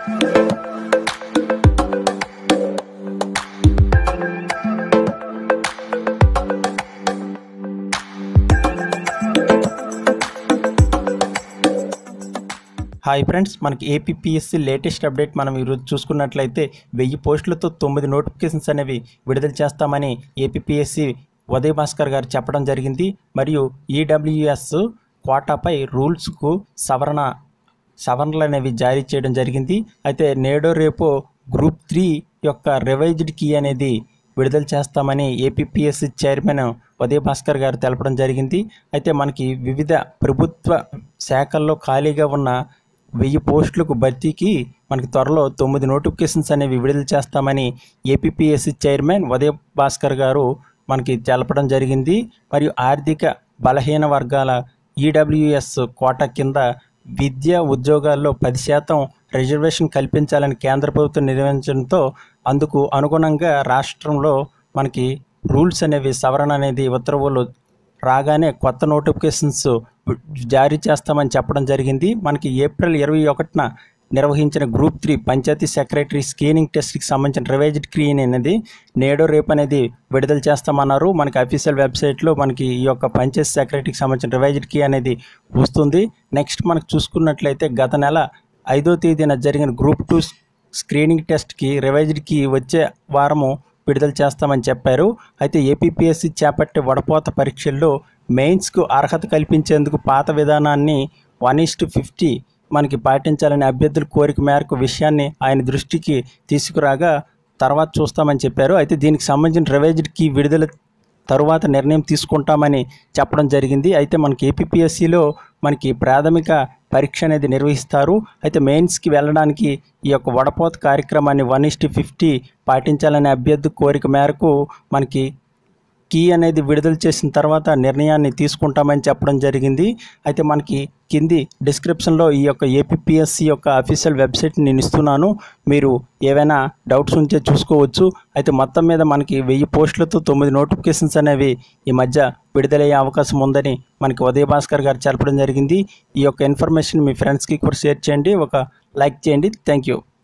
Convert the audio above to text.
hi friends మనకి APPSC latest update మనం ఈరోజు చూసుకున్నట్లయితే వెయ్యి పోస్టులతో తొమ్మిది నోటిఫికేషన్స్ అనేవి విడుదల చేస్తామని ఏపీపీఎస్సీ ఉదయ్ భాస్కర్ గారు చెప్పడం జరిగింది మరియు ఈడబ్ల్యూఎస్ కోటాపై రూల్స్కు సవరణ సవరణలు అనేవి జారీ చేయడం జరిగింది అయితే నేడో రేపో గ్రూప్ త్రీ యొక్క రివైజ్డ్ కీ అనేది విడుదల చేస్తామని ఏపీపీఎస్సీ చైర్మన్ ఉదయ్ భాస్కర్ గారు తెలపడం జరిగింది అయితే మనకి వివిధ ప్రభుత్వ శాఖల్లో ఖాళీగా ఉన్న వెయ్యి పోస్టులకు భర్తీకి మనకి త్వరలో తొమ్మిది నోటిఫికేషన్స్ అనేవి విడుదల చేస్తామని ఏపీపీఎస్సీ చైర్మన్ ఉదయ్ భాస్కర్ గారు మనకి తెలపడం జరిగింది మరియు ఆర్థిక బలహీన వర్గాల ఈడబ్ల్యూఎస్ కోటా కింద విద్యా ఉద్యోగాల్లో పది శాతం రిజర్వేషన్ కల్పించాలని కేంద్ర ప్రభుత్వం నిర్వహించడంతో అందుకు అనుగుణంగా రాష్ట్రంలో మనకి రూల్స్ అనేవి సవరణ అనేది ఉత్తర్వులు రాగానే కొత్త నోటిఫికేషన్స్ జారీ చేస్తామని చెప్పడం జరిగింది మనకి ఏప్రిల్ ఇరవై ఒకటిన నిర్వహించిన group three panchayat secretary screening టెస్ట్కి సంబంధించిన రివైజ్డ్ క్రీన్ అనేది నేడో రేపు అనేది విడుదల చేస్తామన్నారు మనకి అఫీషియల్ వెబ్సైట్లో మనకి ఈ యొక్క పంచాయతీ సెక్రటరీకి సంబంధించిన రివైజ్డ్ కీ అనేది వస్తుంది నెక్స్ట్ మనకు చూసుకున్నట్లయితే గత నెల ఐదో తేదీన జరిగిన గ్రూప్ టూ స్క్రీనింగ్ టెస్ట్కి రివైజ్డ్ కీ వచ్చే వారము విడుదల చేస్తామని చెప్పారు అయితే ఏపీపీఎస్సీ చేపట్టే వడపోత పరీక్షల్లో మెయిన్స్కు అర్హత కల్పించేందుకు పాత విధానాన్ని వన్ ఇస్ట్ ఫిఫ్టీ మనకి పాటించాలనే అభ్యర్థుల కోరిక మేరకు విషయాన్ని ఆయన దృష్టికి తీసుకురాగా తర్వాత చూస్తామని చెప్పారు అయితే దీనికి సంబంధించిన రివైజ్డ్ కీ విడుదల తరువాత నిర్ణయం తీసుకుంటామని చెప్పడం జరిగింది అయితే మనకి ఏపీపీఎస్సిలో మనకి ప్రాథమిక పరీక్ష అనేది నిర్వహిస్తారు అయితే మెయిన్స్కి వెళ్ళడానికి ఈ యొక్క వడపోత కార్యక్రమాన్ని వన్ ఇస్టీ ఫిఫ్టీ పాటించాలనే అభ్యర్థి కోరిక మేరకు మనకి కీ అనేది విడుదల చేసిన తర్వాత నిర్ణయాన్ని తీసుకుంటామని చెప్పడం జరిగింది అయితే మనకి కింది డిస్క్రిప్షన్లో ఈ యొక్క ఏపీఎస్సి యొక్క అఫీషియల్ వెబ్సైట్ నేను ఇస్తున్నాను మీరు ఏవైనా డౌట్స్ ఉంటే చూసుకోవచ్చు అయితే మొత్తం మీద మనకి వెయ్యి పోస్టులతో తొమ్మిది నోటిఫికేషన్స్ అనేవి ఈ మధ్య విడుదలయ్యే అవకాశం ఉందని మనకి ఉదయ భాస్కర్ గారు తెలపడం జరిగింది ఈ యొక్క ఇన్ఫర్మేషన్ మీ ఫ్రెండ్స్కి కూడా షేర్ చేయండి ఒక లైక్ చేయండి థ్యాంక్ యూ